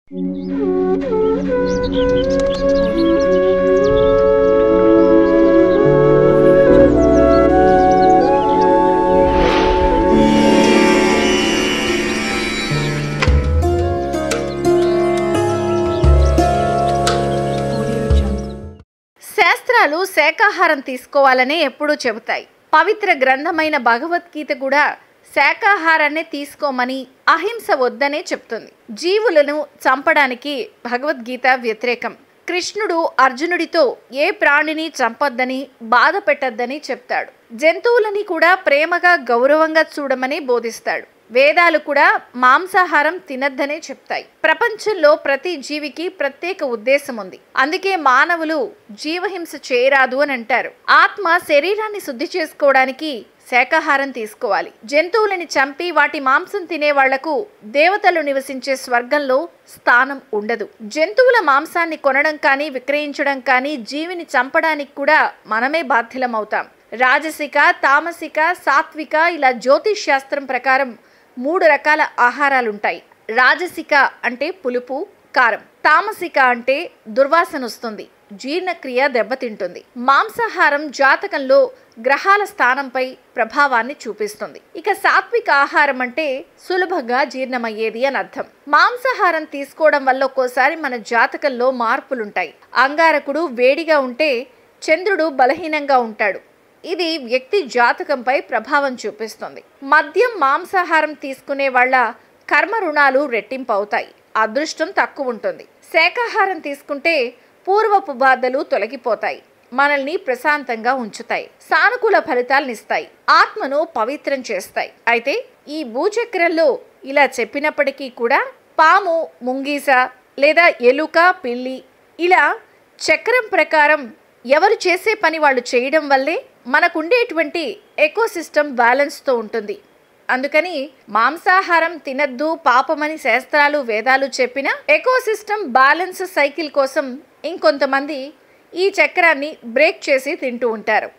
శాస్త్రాలు శాకాహారం తీసుకోవాలని ఎప్పుడూ చెబుతాయి పవిత్ర గ్రంథమైన భగవద్గీత కూడా శాకాహారాన్ని తీసుకోమని అహింస వద్దనే చెప్తుంది జీవులను చంపడానికి భగవద్గీత వ్యతిరేకం కృష్ణుడు అర్జునుడితో ఏ ప్రాణిని చంపొద్దని బాధ పెట్టొద్దని చెప్తాడు జంతువులని కూడా ప్రేమగా గౌరవంగా చూడమని బోధిస్తాడు వేదాలు కూడా మాంసాహారం తినద్దనే చెప్తాయి ప్రపంచంలో ప్రతి జీవికి ప్రత్యేక ఉద్దేశం ఉంది అందుకే మానవులు జీవహింస చేయరాదు అని అంటారు ఆత్మ శరీరాన్ని శుద్ధి చేసుకోవడానికి శాకాహారం తీసుకోవాలి జంతువులని చంపి వాటి మాంసం తినే వాళ్లకు దేవతలు నివసించే స్వర్గంలో స్థానం ఉండదు జంతువుల మాంసాన్ని కొనడం కానీ విక్రయించడం కానీ జీవిని చంపడానికి కూడా మనమే బాధ్యులం అవుతాం రాజసిక తామసిక సాత్విక ఇలా జ్యోతిష్ శాస్త్రం ప్రకారం మూడు రకాల ఆహారాలుంటాయి రాజసిక అంటే పులుపు కారం తామసిక అంటే దుర్వాసన వస్తుంది జీర్ణక్రియ దెబ్బతింటుంది మాంసాహారం జాతకంలో గ్రహాల స్థానంపై ప్రభావాన్ని చూపిస్తుంది ఇక సాత్విక ఆహారం అంటే సులభంగా జీర్ణమయ్యేది అని అర్థం మాంసాహారం తీసుకోవడం వల్ల ఒక్కోసారి మన జాతకంలో మార్పులుంటాయి అంగారకుడు వేడిగా ఉంటే చంద్రుడు బలహీనంగా ఉంటాడు ఇది వ్యక్తి జాతకంపై ప్రభావం చూపిస్తుంది మద్యం మాంసాహారం తీసుకునే వాళ్ళ కర్మ రుణాలు రెట్టింపు అవుతాయి అదృష్టం తక్కువ ఉంటుంది శాకాహారం తీసుకుంటే పూర్వపు బాధలు తొలగిపోతాయి మనల్ని ప్రశాంతంగా ఉంచుతాయి సానుకూల ఫలితాలను ఇస్తాయి ఆత్మను పవిత్రం చేస్తాయి అయితే ఈ భూచక్రంలో ఇలా చెప్పినప్పటికీ కూడా పాము ముంగీస లేదా ఎలుక పిల్లి ఇలా చక్రం ప్రకారం ఎవరు చేసే పని వాళ్ళు చేయడం వల్లే మనకుండేటువంటి ఎకోసిస్టమ్ బ్యాలెన్స్తో ఉంటుంది అందుకని మాంసాహారం తినద్దు పాపమని శాస్త్రాలు వేదాలు చెప్పిన ఎకోసిస్టమ్ బ్యాలెన్స్ సైకిల్ కోసం ఇంకొంతమంది ఈ చక్రాన్ని బ్రేక్ చేసి తింటూ ఉంటారు